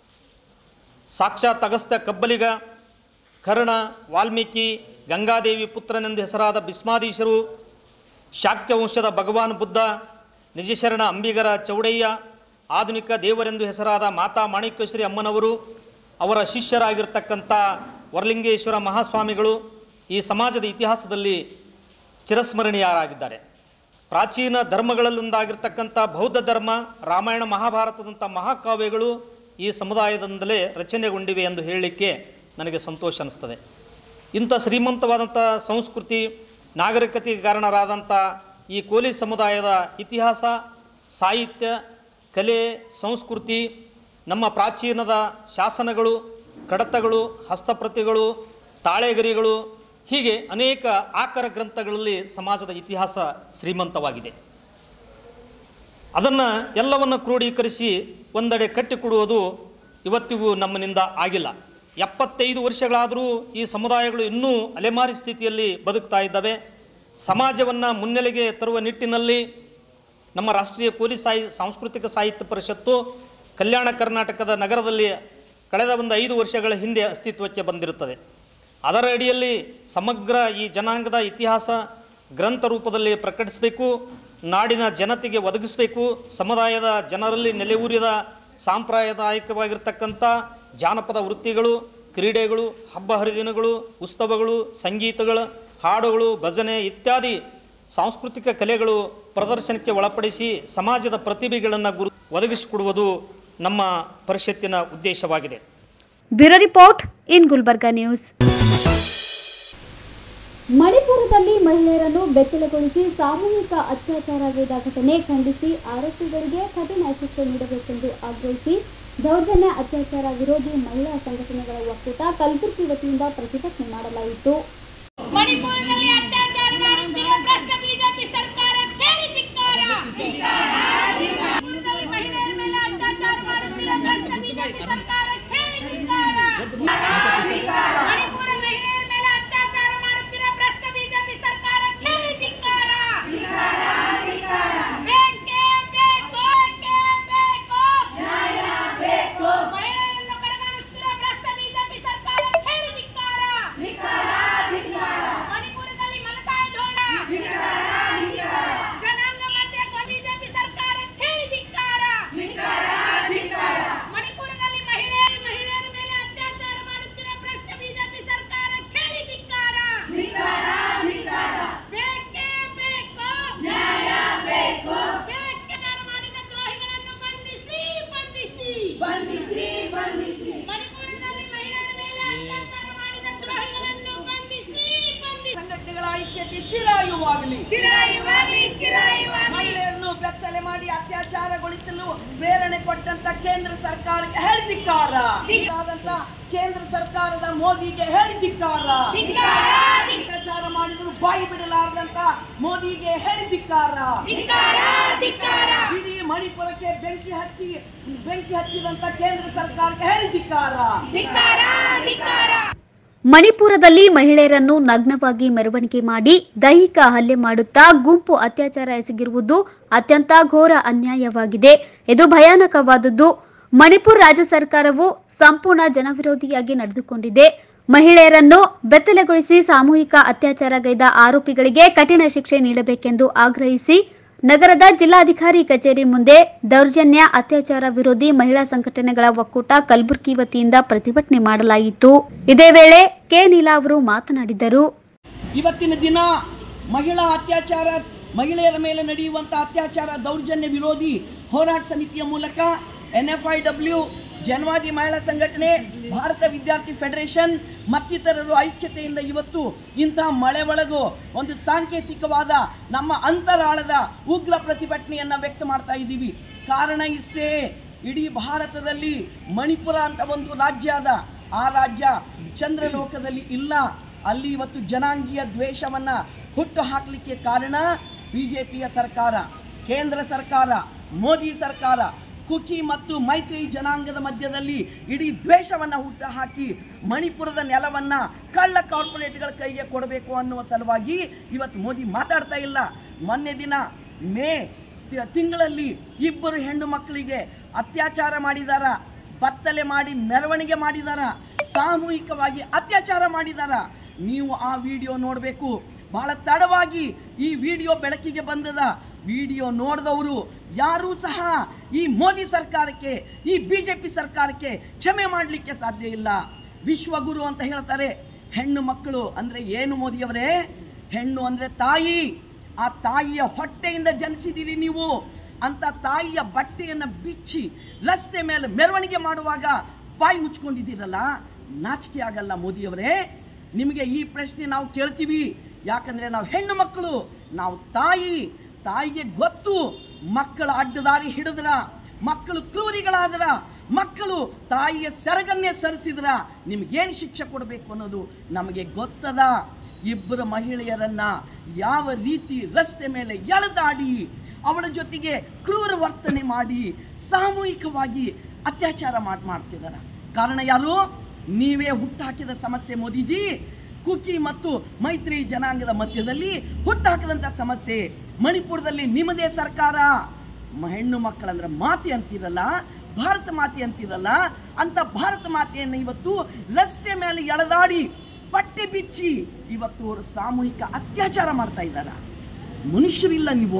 ಸಾಕ್ಷಾತ್ ಅಗಸ್ತ್ಯ ಕಬ್ಬಲಿಗ ಕರ್ಣ ವಾಲ್ಮೀಕಿ ಗಂಗಾದೇವಿ ಪುತ್ರನೆಂದು ಹೆಸರಾದ ಭೀಷ್ಮಾದೀಶರು ಶಾಕ್ಯ ವಂಶದ ಭಗವಾನ್ ಬುದ್ಧ ನಿಜಶರಣ ಅಂಬಿಗರ ಚೌಡಯ್ಯ ಆಧುನಿಕ ದೇವರೆಂದು ಹೆಸರಾದ ಮಾತಾ ಮಾಣಿಕ್ಯೇಶ್ವರಿ ಅಮ್ಮನವರು ಅವರ ಶಿಷ್ಯರಾಗಿರ್ತಕ್ಕಂಥ ವರಲಿಂಗೇಶ್ವರ ಮಹಾಸ್ವಾಮಿಗಳು ಈ ಸಮಾಜದ ಇತಿಹಾಸದಲ್ಲಿ ಚಿರಸ್ಮರಣೀಯರಾಗಿದ್ದಾರೆ ಪ್ರಾಚೀನ ಧರ್ಮಗಳಲ್ಲೊಂದಾಗಿರ್ತಕ್ಕಂಥ ಬೌದ್ಧ ಧರ್ಮ ರಾಮಾಯಣ ಮಹಾಭಾರತದಂಥ ಮಹಾಕಾವ್ಯಗಳು ಈ ಸಮುದಾಯದಿಂದಲೇ ರಚನೆಗೊಂಡಿವೆ ಎಂದು ಹೇಳಲಿಕ್ಕೆ ನನಗೆ ಸಂತೋಷ ಅನಿಸ್ತದೆ ಇಂಥ ಶ್ರೀಮಂತವಾದಂಥ ಸಂಸ್ಕೃತಿ ನಾಗರಿಕತೆಗೆ ಕಾರಣರಾದಂಥ ಈ ಕೋಲಿ ಸಮುದಾಯದ ಇತಿಹಾಸ ಸಾಹಿತ್ಯ ಕಲೆ ಸಂಸ್ಕೃತಿ ನಮ್ಮ ಪ್ರಾಚೀನದ ಶಾಸನಗಳು ಕಡತಗಳು ಹಸ್ತಪ್ರತಿಗಳು ತಾಳೆಗರಿಗಳು ಹೀಗೆ ಅನೇಕ ಆಕರ ಗ್ರಂಥಗಳಲ್ಲಿ ಸಮಾಜದ ಇತಿಹಾಸ ಶ್ರೀಮಂತವಾಗಿದೆ ಅದನ್ನು ಎಲ್ಲವನ್ನು ಕ್ರೋಢೀಕರಿಸಿ ಒಂದೆಡೆ ಕಟ್ಟಿಕೊಡುವುದು ಇವತ್ತಿಗೂ ನಮ್ಮನಿಂದ ಆಗಿಲ್ಲ ಎಪ್ಪತ್ತೈದು ವರ್ಷಗಳಾದರೂ ಈ ಸಮುದಾಯಗಳು ಇನ್ನೂ ಅಲೆಮಾರಿ ಸ್ಥಿತಿಯಲ್ಲಿ ಬದುಕ್ತಾ ಇದ್ದಾವೆ ಸಮಾಜವನ್ನು ಮುನ್ನೆಲೆಗೆ ತರುವ ನಿಟ್ಟಿನಲ್ಲಿ ನಮ್ಮ ರಾಷ್ಟ್ರೀಯ ಪೊಲೀಸ್ ಸಾಹಿ ಸಾಂಸ್ಕೃತಿಕ ಸಾಹಿತ್ಯ ಪರಿಷತ್ತು ಕಲ್ಯಾಣ ಕರ್ನಾಟಕದ ನಗರದಲ್ಲಿ ಕಳೆದ ಒಂದು ಐದು ವರ್ಷಗಳ ಹಿಂದೆ ಅಸ್ತಿತ್ವಕ್ಕೆ ಬಂದಿರುತ್ತದೆ ಅದರ ಅಡಿಯಲ್ಲಿ ಸಮಗ್ರ ಈ ಜನಾಂಗದ ಇತಿಹಾಸ ಗ್ರಂಥ ರೂಪದಲ್ಲಿ ಪ್ರಕಟಿಸಬೇಕು ನಾಡಿನ ಜನತೆಗೆ ಒದಗಿಸಬೇಕು ಸಮುದಾಯದ ಜನರಲ್ಲಿ ನೆಲೆಯೂರಿದ ಸಾಂಪ್ರದಾಯಿಕವಾಗಿರ್ತಕ್ಕಂಥ ಜಾನಪದ ವೃತ್ತಿಗಳು ಕ್ರೀಡೆಗಳು ಹಬ್ಬ ಹರಿದಿನಗಳು ಉತ್ಸವಗಳು ಸಂಗೀತಗಳು ಹಾಡುಗಳು ಭಜನೆ ಇತ್ಯಾದಿ ಸಾಂಸ್ಕೃತಿಕ ಕಲೆಗಳು ಪ್ರದರ್ಶನಕ್ಕೆ ಒಳಪಡಿಸಿ ಸಮಾಜದ ಪ್ರತಿಭೆಗಳನ್ನು ಗುರು ಒದಗಿಸಿಕೊಡುವುದು ನಮ್ಮ ಪರಿಷತ್ತಿನ ಉದ್ದೇಶವಾಗಿದೆ bureau report in Gulbarga news ಮಣಿಪುರದಲ್ಲಿ ಮಹಿಳೆಯರನ್ನು ಬೆತ್ತಲೆಗೊಳಿಸಿ ಸಾಮೂಹಿಕ ಅತ್ಯಾಚಾರವಿದ ಘಟನೆ ಖಂಡಿಸಿ ಆರೋಪಿಗಳಿಗೆ ಕಠಿಣ ಶಿಕ್ಷೆ ನೀಡಬೇಕೆಂದು ಆಗ್ರಹಿಸಿ ದೌರ್ಜನ್ಯ ಅತ್ಯಾಚಾರ ವಿರೋಧಿ ಮಹಿಳಾ ಸಂಘಟನೆಗಳ ಒಕ್ಕೂಟ ಕಲಬುರಗಿ ವತಿಯಿಂದ ಪ್ರತಿಭಟನೆ ಮಾಡಲಾಯಿತು ಮಣಿಪುರದಲ್ಲಿ ಅತ್ಯಾಚಾರ ಮಾಡುತ್ತಿರುವ ಭ್ರಷ್ಟ ಬಿಜೆಪಿ ಸರ್ಕಾರ ಕೇಳಿ ಧಿಕ್ಕಾರ ಮಣಿಪುರದಲ್ಲಿ ಮಹಿಳೆಯರ ಮೇಲೆ ಅತ್ಯಾಚಾರ ಮಾಡುತ್ತಿರುವ ಭ್ರಷ್ಟ ಬಿಜೆಪಿ ಸರ್ಕಾರ ಕೇಳಿ ಧಿಕ್ಕಾರ ಮಣಿಪುರ ಮಹಿಳೆಯರ ಮೇಲೆ ಅತ್ಯಾಚಾರ ಮಾಡುತ್ತಿರುವ ಭ್ರಷ್ಟ ಬಿಜೆಪಿ ಸರ್ಕಾರ ಕೇಳಿ ಧಿಕ್ಕಾರ ಬೇಕೇ ಬೇಕು ಬೇಕೇ ಬೇಕು ಮಹಿಳೆಯರನ್ನು ಕಡೆಗಣಿಸುತ್ತಿರುವ ಭ್ರಷ್ಟ ಬಿಜೆಪಿ ಸರ್ಕಾರ ಕೇಳಿ ಧಿಕ್ಕಾರ ಮಣಿಪುರ ಚಿರಾಯುವಾಗಲಿ ಚಿರಾಯುವಾಗಲಿ ಚಿರಾಯುವಾಗಲಿ ಮಹಿಳೆಯರನ್ನು ಬೆತ್ತಲೆ ಮಾಡಿ ಅತ್ಯಾಚಾರಗೊಳಿಸಲು ಪ್ರೇರಣೆ ಕೊಟ್ಟಂತ ಕೇಂದ್ರ ಸರ್ಕಾರಕ್ಕೆ ಹೇಳಿದಿಕ್ಕಾರ ಆದಂತ ಕೇಂದ್ರ ಸರ್ಕಾರದ ಮೋದಿಗೆ ಹೇಳಿದಿಕ್ಕಾರ ಧಿಕ್ಕಾರ, ಅತ್ಯಾಚಾರ ಮಾಡಿದ್ರು ಬಾಯಿ ಬಿಡಲಾರದಂತ ಮೋದಿಗೆ ಹೇಳಿದಿಕ್ಕಾರ ಧಿಕ್ಕಾರ ಧಿಕ್ಕಾರ ಇಡೀ ಮಣಿಪುರಕ್ಕೆ ಬೆಂಕಿ ಹಚ್ಚಿ ಬೆಂಕಿ ಹಚ್ಚಿದಂತ ಕೇಂದ್ರ ಸರ್ಕಾರಕ್ಕೆ ಹೇಳಿದಿಕ್ಕಾರ ಧಿಕ್ಕಾರ ಧಿಕ್ಕಾರ ಮಣಿಪುರದಲ್ಲಿ ಮಹಿಳೆಯರನ್ನು ನಗ್ನವಾಗಿ ಮೆರವಣಿಗೆ ಮಾಡಿ ದೈಹಿಕ ಹಲ್ಲೆ ಮಾಡುತ್ತಾ ಗುಂಪು ಅತ್ಯಾಚಾರ ಎಸಗಿರುವುದು ಅತ್ಯಂತ ಘೋರ ಅನ್ಯಾಯವಾಗಿದೆ ಇದು ಭಯಾನಕವಾದದ್ದು ಮಣಿಪುರ ರಾಜ್ಯ ಸರ್ಕಾರವು ಸಂಪೂರ್ಣ ಜನವಿರೋಧಿಯಾಗಿ ನಡೆದುಕೊಂಡಿದೆ ಮಹಿಳೆಯರನ್ನು ಬೆತ್ತಲೆಗೊಳಿಸಿ ಸಾಮೂಹಿಕ ಅತ್ಯಾಚಾರಗೈದ ಆರೋಪಿಗಳಿಗೆ ಕಠಿಣ ಶಿಕ್ಷೆ ನೀಡಬೇಕೆಂದು ಆಗ್ರಹಿಸಿ ನಗರದ ಜಿಲ್ಲಾಧಿಕಾರಿ ಕಚೇರಿ ಮುಂದೆ ದೌರ್ಜನ್ಯ ಅತ್ಯಾಚಾರ ವಿರೋಧಿ ಮಹಿಳಾ ಸಂಘಟನೆಗಳ ಒಕ್ಕೂಟ ಕಲಬುರಗಿ ವತಿಯಿಂದ ಪ್ರತಿಭಟನೆ ಮಾಡಲಾಯಿತು ಇದೇ ವೇಳೆ ಕೆ ನೀಲಾ ಅವರು ಮಾತನಾಡಿದರು ಇವತ್ತಿನ ದಿನ ಮಹಿಳಾ ಅತ್ಯಾಚಾರ ಮಹಿಳೆಯರ ಮೇಲೆ ನಡೆಯುವಂತ ಅತ್ಯಾಚಾರ ದೌರ್ಜನ್ಯ ವಿರೋಧಿ ಹೋರಾಟ ಸಮಿತಿಯ ಮೂಲಕ ಎನ್ಎಫ್ಐಡಬ್ಲ್ಯೂ ಜನವಾದಿ ಮಹಿಳಾ ಸಂಘಟನೆ ಭಾರತ ವಿದ್ಯಾರ್ಥಿ ಫೆಡರೇಷನ್ ಮತ್ತಿತರರು ಐಕ್ಯತೆಯಿಂದ ಇವತ್ತು ಇಂತಹ ಮಳೆ ಒಳಗು ಒಂದು ಸಾಂಕೇತಿಕವಾದ ನಮ್ಮ ಅಂತರಾಳದ ಉಗ್ರ ಪ್ರತಿಭಟನೆಯನ್ನ ವ್ಯಕ್ತ ಮಾಡ್ತಾ ಇದ್ದೀವಿ ಕಾರಣ ಇಷ್ಟೇ ಇಡೀ ಭಾರತದಲ್ಲಿ ಮಣಿಪುರ ಅಂತ ಒಂದು ರಾಜ್ಯ ಅದ ಆ ರಾಜ್ಯ ಚಂದ್ರಲೋಕದಲ್ಲಿ ಇಲ್ಲ ಅಲ್ಲಿ ಇವತ್ತು ಜನಾಂಗೀಯ ದ್ವೇಷವನ್ನ ಹುಟ್ಟು ಹಾಕಲಿಕ್ಕೆ ಕಾರಣ ಬಿಜೆಪಿಯ ಸರ್ಕಾರ ಕೇಂದ್ರ ಸರ್ಕಾರ ಮೋದಿ ಸರ್ಕಾರ ಕುಕಿ ಮತ್ತು ಮೈತ್ರಿ ಜನಾಂಗದ ಮಧ್ಯದಲ್ಲಿ ಇಡೀ ದ್ವೇಷವನ್ನ ಹುಟ್ಟು ಹಾಕಿ ಮಣಿಪುರದ ನೆಲವನ್ನ ಕಳ್ಳ ಕಾರ್ಪೊರೇಟ್ಗಳ ಕೈಗೆ ಕೊಡಬೇಕು ಅನ್ನುವ ಸಲುವಾಗಿ ಇವತ್ತು ಮೋದಿ ಮಾತಾಡ್ತಾ ಇಲ್ಲ ಮೊನ್ನೆ ದಿನ ಮೇ ತಿ- ತಿಂಗಳಲ್ಲಿ ಇಬ್ಬರು ಹೆಣ್ಣು ಮಕ್ಕಳಿಗೆ ಅತ್ಯಾಚಾರ ಮಾಡಿದಾರ ಬತ್ತಲೆ ಮಾಡಿ ಮೆರವಣಿಗೆ ಮಾಡಿದಾರ ಸಾಮೂಹಿಕವಾಗಿ ಅತ್ಯಾಚಾರ ಮಾಡಿದಾರ ನೀವು ಆ ವಿಡಿಯೋ ನೋಡಬೇಕು ಬಹಳ ತಡವಾಗಿ ಈ ವಿಡಿಯೋ ಬೆಳಕಿಗೆ ಬಂದದ ವಿಡಿಯೋ ನೋಡಿದವರು ಯಾರೂ ಸಹ ಈ ಮೋದಿ ಸರ್ಕಾರಕ್ಕೆ ಈ ಬಿಜೆಪಿ ಸರ್ಕಾರಕ್ಕೆ ಕ್ಷಮೆ ಮಾಡಲಿಕ್ಕೆ ಸಾಧ್ಯ ಇಲ್ಲ ವಿಶ್ವಗುರು ಅಂತ ಹೇಳ್ತಾರೆ ಹೆಣ್ಣು ಮಕ್ಕಳು ಅಂದ್ರೆ ಏನು ಮೋದಿಯವರೇ ಹೆಣ್ಣು ಅಂದ್ರೆ ತಾಯಿ ಆ ತಾಯಿಯ ಹೊಟ್ಟೆಯಿಂದ ಜನಿಸಿದಿರಿ ನೀವು ಅಂತ ತಾಯಿಯ ಬಟ್ಟೆಯನ್ನ ಬಿಚ್ಚಿ ರಸ್ತೆ ಮೇಲೆ ಮೆರವಣಿಗೆ ಮಾಡುವಾಗ ಬಾಯಿ ಮುಚ್ಕೊಂಡಿದ್ದೀರಲ್ಲ ನಾಚಿಕೆ ಆಗಲ್ಲ ಮೋದಿಯವರೇ ನಿಮಗೆ ಈ ಪ್ರಶ್ನೆ ನಾವು ಕೇಳ್ತೀವಿ ಯಾಕಂದ್ರೆ ನಾವು ಹೆಣ್ಣು ಮಕ್ಕಳು ನಾವು ತಾಯಿ ತಾಯಿಗೆ ಗೊತ್ತು ಮಕ್ಕಳ ಅಡ್ಡದಾರಿ ಹಿಡಿದ್ರ ಮಕ್ಕಳು ಕ್ರೂರಿಗಳಾದ್ರ ಮಕ್ಕಳು ತಾಯಿಯ ಸೆರಗನ್ನೇ ಸರಿಸಿದ್ರ ನಿಮ್ಗೇನು ಶಿಕ್ಷೆ ಕೊಡಬೇಕು ಅನ್ನೋದು ನಮಗೆ ಗೊತ್ತದ ಇಬ್ಬರು ಮಹಿಳೆಯರನ್ನ ಯಾವ ರೀತಿ ರಸ್ತೆ ಮೇಲೆ ಎಳೆದಾಡಿ ಅವಳ ಜೊತೆಗೆ ಕ್ರೂರ ವರ್ತನೆ ಮಾಡಿ ಸಾಮೂಹಿಕವಾಗಿ ಅತ್ಯಾಚಾರ ಮಾಡ್ ಮಾಡ್ತಿದಾರ ಕಾರಣ ಯಾರು ನೀವೇ ಹುಟ್ಟಾಕಿದ ಸಮಸ್ಯೆ ಮೋದಿಜಿ ಕುಕಿ ಮತ್ತು ಮೈತ್ರಿ ಜನಾಂಗದ ಮಧ್ಯದಲ್ಲಿ ಹುಟ್ಟಾಕದಂತ ಸಮಸ್ಯೆ ಮಣಿಪುರದಲ್ಲಿ ನಿಮ್ಮದೇ ಸರ್ಕಾರ ಮ- ಹೆಣ್ಣು ಮಕ್ಕಳಂದ್ರೆ ಮಾತೆ ಅಂತಿರಲ್ಲ ಭಾರತ ಮಾತೆ ಅಂತಿರಲ್ಲ ಅಂತ ಭಾರತ ಮಾತೆಯನ್ನು ಇವತ್ತು ರಸ್ತೆ ಮೇಲೆ ಎಳೆದಾಡಿ ಬಟ್ಟೆ ಬಿಚ್ಚಿ ಇವತ್ತು ಅವರು ಸಾಮೂಹಿಕ ಅತ್ಯಾಚಾರ ಮಾಡ್ತಾ ಇದ್ದಾರ ಮನುಷ್ಯರಿಲ್ಲ ನೀವು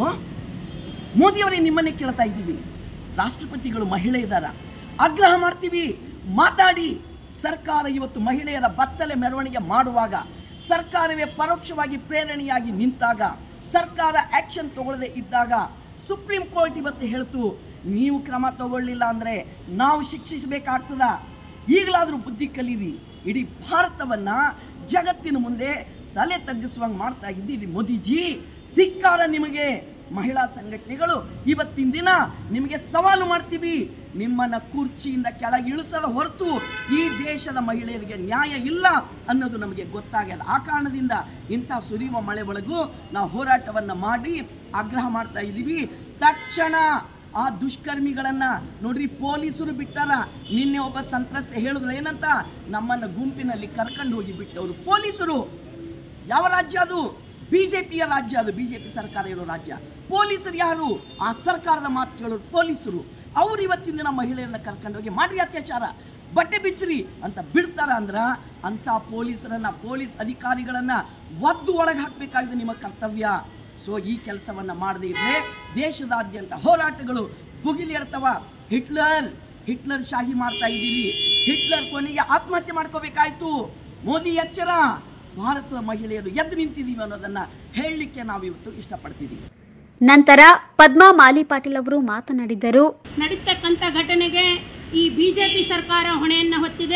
ಮೋದಿಯವರೇ ನಿಮ್ಮನ್ನೇ ಕೇಳ್ತಾ ಇದ್ದೀವಿ ರಾಷ್ಟ್ರಪತಿಗಳು ಮಹಿಳೆ ಇದ್ದಾರ ಆಗ್ರಹ ಮಾಡ್ತೀವಿ ಮಾತಾಡಿ ಸರ್ಕಾರ ಇವತ್ತು ಮಹಿಳೆಯರ ಬತ್ತಲೆ ಮೆರವಣಿಗೆ ಮಾಡುವಾಗ ಸರ್ಕಾರವೇ ಪರೋಕ್ಷವಾಗಿ ಪ್ರೇರಣೆಯಾಗಿ ನಿಂತಾಗ ಸರ್ಕಾರ ಆಕ್ಷನ್ ತಗೊಳ್ಳದೆ ಇದ್ದಾಗ ಸುಪ್ರೀಂ ಕೋರ್ಟ್ ಇವತ್ತು ಹೇಳ್ತು ನೀವು ಕ್ರಮ ತಗೊಳ್ಳಿಲ್ಲ ಅಂದ್ರೆ ನಾವು ಶಿಕ್ಷಿಸಬೇಕಾಗ್ತದ ಈಗಲಾದ್ರೂ ಬುದ್ಧಿ ಕಲೀರಿ ಇಡೀ ಭಾರತವನ್ನ ಜಗತ್ತಿನ ಮುಂದೆ ತಲೆ ತಗ್ಗಿಸುವಂಗ್ ಮಾಡ್ತಾ ಇದ್ದೀರಿ ಮೋದಿಜಿ ಧಿಕ್ಕಾರ ನಿಮಗೆ ಮಹಿಳಾ ಸಂಘಟನೆಗಳು ಇವತ್ತಿನ ದಿನ ನಿಮಗೆ ಸವಾಲು ಮಾಡ್ತೀವಿ ನಿಮ್ಮನ್ನ ಕುರ್ಚಿಯಿಂದ ಕೆಳಗೆ ಇಳಿಸದ ಹೊರತು ಈ ದೇಶದ ಮಹಿಳೆಯರಿಗೆ ನ್ಯಾಯ ಇಲ್ಲ ಅನ್ನೋದು ನಮಗೆ ಗೊತ್ತಾಗ್ಯದ ಆ ಕಾರಣದಿಂದ ಇಂಥ ಸುರಿಯುವ ಮಳೆ ಒಳಗೂ ನಾವು ಹೋರಾಟವನ್ನ ಮಾಡಿ ಆಗ್ರಹ ಮಾಡ್ತಾ ಇದ್ದೀವಿ ತಕ್ಷಣ ಆ ದುಷ್ಕರ್ಮಿಗಳನ್ನ ನೋಡ್ರಿ ಪೊಲೀಸರು ಬಿಟ್ಟಾರ ನಿನ್ನೆ ಒಬ್ಬ ಸಂತ್ರಸ್ತೆ ಹೇಳಿದ್ರು ಏನಂತ ನಮ್ಮನ್ನ ಗುಂಪಿನಲ್ಲಿ ಕರ್ಕೊಂಡು ಹೋಗಿ ಬಿಟ್ಟವರು ಪೊಲೀಸರು ಯಾವ ರಾಜ್ಯ ಅದು ಬಿಜೆಪಿಯ ರಾಜ್ಯ ಅದು ಬಿಜೆಪಿ ಸರ್ಕಾರ ಇರೋ ರಾಜ್ಯ ಪೊಲೀಸರು ಯಾರು ಆ ಸರ್ಕಾರದ ಮಾತು ಕೇಳೋರು ಪೊಲೀಸರು ಅವ್ರು ಇವತ್ತಿನ ದಿನ ಮಹಿಳೆಯರನ್ನ ಕರ್ಕೊಂಡು ಹೋಗಿ ಮಾಡ್ರಿ ಅತ್ಯಾಚಾರ ಬಟ್ಟೆ ಬಿಚ್ಚ್ರಿ ಅಂತ ಬಿಡ್ತಾರ ಅಂದ್ರ ಅಂತ ಪೊಲೀಸರನ್ನ ಪೊಲೀಸ್ ಅಧಿಕಾರಿಗಳನ್ನ ಒದ್ದು ಒಳಗೆ ಹಾಕ್ಬೇಕಾಗಿದೆ ನಿಮ್ಮ ಕರ್ತವ್ಯ ಸೊ ಈ ಕೆಲಸವನ್ನ ಮಾಡದೇ ಇದ್ರೆ ದೇಶದಾದ್ಯಂತ ಹೋರಾಟಗಳು ಭುಗಿಲೇರ್ತವ ಹಿಟ್ಲರ್ ಹಿಟ್ಲರ್ ಶಾಹಿ ಮಾಡ್ತಾ ಇದ್ದೀರಿ ಹಿಟ್ಲರ್ ಕೊನೆಗೆ ಆತ್ಮಹತ್ಯೆ ಮಾಡ್ಕೋಬೇಕಾಯ್ತು ಮೋದಿ ಎಚ್ಚರ ಭಾರತದ ಮಹಿಳೆಯರು ಎದ್ದು ನಿಂತಿದ್ದೀವಿ ಅನ್ನೋದನ್ನ ಹೇಳಲಿಕ್ಕೆ ನಾವು ಇವತ್ತು ಇಷ್ಟಪಡ್ತಿದ್ದೀವಿ ನಂತರ ಪದ್ಮಾ ಮಾಲಿ ಪಾಟೀಲ್ ಅವರು ಮಾತನಾಡಿದರು ನಡೀತಕ್ಕಂಥ ಘಟನೆಗೆ ಈ ಬಿಜೆಪಿ ಸರ್ಕಾರ ಹೊಣೆಯನ್ನು ಹೊತ್ತಿದೆ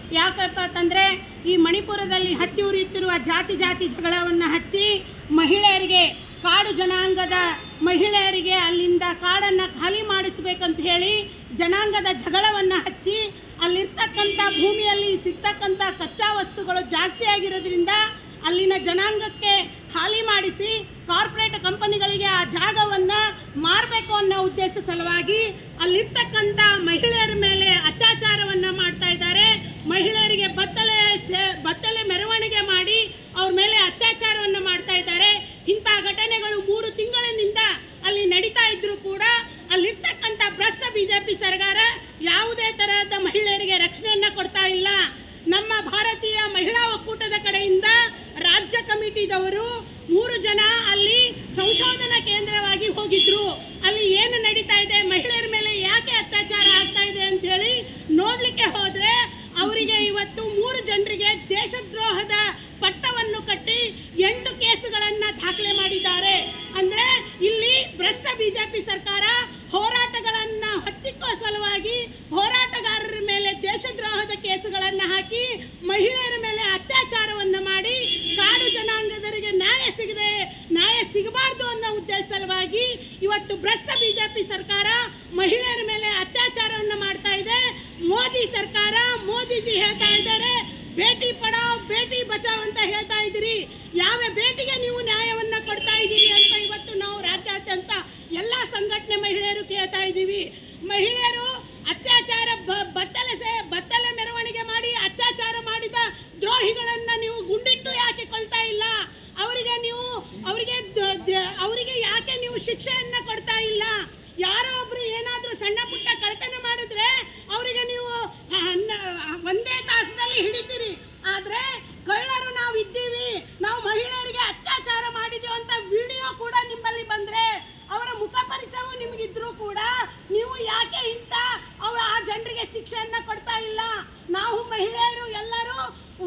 ಯಾಕಪ್ಪ ಅಂತಂದರೆ ಈ ಮಣಿಪುರದಲ್ಲಿ ಹತ್ತಿ ಉರಿಯುತ್ತಿರುವ ಜಾತಿ ಜಾತಿ ಜಗಳವನ್ನು ಹಚ್ಚಿ ಮಹಿಳೆಯರಿಗೆ ಕಾಡು ಜನಾಂಗದ ಮಹಿಳೆಯರಿಗೆ ಅಲ್ಲಿಂದ ಕಾಡನ್ನು ಖಾಲಿ ಮಾಡಿಸ್ಬೇಕಂತ ಹೇಳಿ ಜನಾಂಗದ ಜಗಳವನ್ನು ಹಚ್ಚಿ ಅಲ್ಲಿರ್ತಕ್ಕಂಥ ಭೂಮಿಯಲ್ಲಿ ಸಿಗ್ತಕ್ಕಂಥ ಕಚ್ಚಾ ವಸ್ತುಗಳು ಜಾಸ್ತಿ ಆಗಿರೋದ್ರಿಂದ ಅಲ್ಲಿನ ಜನಾಂಗಕ್ಕೆ ಖಾಲಿ ಮಾಡಿಸಿ ಕಾರ್ಪೊರೇಟ್ ಕಂಪನಿಗಳಿಗೆ ಆ ಜಾಗವನ್ನು ಮಾರಬೇಕು ಅನ್ನೋ ಉದ್ದೇಶ ಸಲುವಾಗಿ ಅಲ್ಲಿರ್ತಕ್ಕಂಥ ಮಹಿಳೆಯರ ಮೇಲೆ ಅತ್ಯಾಚಾರವನ್ನು ಮಾಡ್ತಾ ಇದ್ದಾರೆ ಮಹಿಳೆಯರಿಗೆ ಬತ್ತಲೆ ಸೇ- ಬತ್ತಲೆ ಮೆರವಣಿಗೆ ಮಾಡಿ ಅವ್ರ ಮೇಲೆ ಅತ್ಯಾಚಾರವನ್ನು ಮಾಡ್ತಾ ಇದ್ದಾರೆ ಇಂಥ ಘಟನೆಗಳು ಮೂರು ತಿಂಗಳಿನಿಂದ ಅಲ್ಲಿ ನಡೀತಾ ಇದ್ರು ಕೂಡ ಅಲ್ಲಿರ್ತಕ್ಕಂಥ ಭ್ರಷ್ಟ ಬಿಜೆಪಿ ಸರ್ಕಾರ ಯಾವುದೇ ತರಹದ ಮಹಿಳೆಯರಿಗೆ ರಕ್ಷಣೆಯನ್ನ ಕೊಡ್ತಾ ಇಲ್ಲ ನಮ್ಮ ಭಾರತೀಯ ಮಹಿಳಾ ಒಕ್ಕೂಟದ ಕಡೆಯಿಂದ ರಾಜ್ಯ ಕಮಿಟಿದವರು ಮೂರು ಜನ ಅಲ್ಲಿ ಸಂಶೋಧನಾ ಕೇಂದ್ರವಾಗಿ ಹೋಗಿದ್ರು ಅಲ್ಲಿ ಏನು ನಡೀತಾ ಇದೆ ಮಹಿಳೆಯರ ಮೇಲೆ ಯಾಕೆ ಅತ್ಯಾಚಾರ ಆಗ್ತಾ ಇದೆ ಅಂತ ಹೇಳಿ ನೋಡ್ಲಿಕ್ಕೆ ಹೋದ್ರೆ ಅವರಿಗೆ ಇವತ್ತು ಮೂರು ಜನರಿಗೆ ದೇಶದ್ರೋಹದ ಪಟ್ಟವನ್ನು ಕಟ್ಟಿ ಎಂಟು ಕೇಸುಗಳನ್ನ ದಾಖಲೆ ಮಾಡಿದ್ದಾರೆ ಅಂದ್ರೆ ಇಲ್ಲಿ ಭ್ರಷ್ಟ ಬಿಜೆಪಿ ಸರ್ಕಾರ ಹೋರಾಟಗಳನ್ನ ಹತ್ತಿಕ್ಕೋ ಸಲುವಾಗಿ ಹೋರಾಟಗಾರರ ಮೇಲೆ ದೇಶದ್ರೋಹದ ಕೇಸುಗಳನ್ನ ಹಾಕಿ ಮಹಿಳೆಯರ ಮೇಲೆ ಅತ್ಯಾಚಾರವನ್ನ ಮಾಡಿ ಕಾಡು ಜನಾಂಗದವರಿಗೆ ನ್ಯಾಯ ಸಿಗದೆ ನ್ಯಾಯ ಸಿಗಬಾರ್ದು ಅನ್ನೋ ಉದ್ದೇಶ ಸಲುವಾಗಿ ಇವತ್ತು ಭ್ರಷ್ಟ ಬಿಜೆಪಿ ಸರ್ಕಾರ ಮಹಿಳೆಯರ ಮೇಲೆ ಅತ್ಯಾಚಾರವನ್ನ ಮಾಡ್ತಾ ಇದೆ ಮೋದಿ ಸರ್ಕಾರ ಮೋದಿಜಿ ಹೇಳ್ತಾ ಇದ್ದಾರೆ ಬೇಟಿ ಪಡಾವ್ ಬೇಟಿ ಬಚಾವ್ ಅಂತ ಹೇಳ್ತಾ ಇದ್ದೀರಿ ಯಾವ ಬೇಟಿಗೆ ನೀವು ನ್ಯಾಯವನ್ನ ಕೊಡ್ತಾ ಇದ್ದೀರಿ ಅಂತ ಇವತ್ತು ನಾವು ರಾಜ್ಯಾದ್ಯಂತ ಎಲ್ಲಾ ಸಂಘಟನೆ ಮಹಿಳೆಯರು ಕೇಳ್ತಾ ಇದ್ದೀವಿ ಮಹಿಳೆಯರು ಅತ್ಯಾಚಾರ ಬ- ಬತ್ತಲೆ ಸೇ ಬತ್ತಲೆ ಮೆರವಣಿಗೆ ಮಾಡಿ ಅತ್ಯಾಚಾರ ಮಾಡಿದ ದ್ರೋಹಿಗಳನ್ನ ನೀವು ಗುಂಡಿಟ್ಟು ಯಾಕೆ ಕೊಲ್ತಾ ಇಲ್ಲ ಅವರಿಗೆ ನೀವು ಅವರಿಗೆ ದ- ದ- ಅವರಿಗೆ ಯಾಕೆ ನೀವು ಶಿಕ್ಷೆಯನ್ನ ಕೊಡ್ತಾ ಇಲ್ಲ ಯಾರೋ ಒಬ್ರು ಏನಾದ್ರೂ ಸಣ್ಣ ಪುಟ್ಟ ಕಳ್ತನ ಮಾಡಿದ್ರೆ ಅವರಿಗೆ ನೀವು ಆ, ನ- ಒಂದೇ ತಾಸದಲ್ಲಿ ಹಿಡಿತೀರಿ ಆದ್ರೆ ಕಳ್ಳರು ನಾವು ಇದ್ದೀವಿ ನಾವು ಮಹಿಳೆಯರಿಗೆ ಅತ್ಯಾಚಾರ ಮಾಡಿದೀವಿ ಅಂತ ವಿಡಿಯೋ ಕೂಡ ನಿಮ್ಮಲ್ಲಿ ಬಂದ್ರೆ ಅವರ ಮುಖ ಪರಿಚಯವು ನಿಮಗಿದ್ರು ಕೂಡ ನೀವು ಯಾಕೆ ಇಂಥ ಅವ ಆ ಜನರಿಗೆ ಶಿಕ್ಷೆಯನ್ನ ಕೊಡ್ತಾ ಇಲ್ಲ ನಾವು ಮಹಿಳೆಯರು ಎಲ್ಲರೂ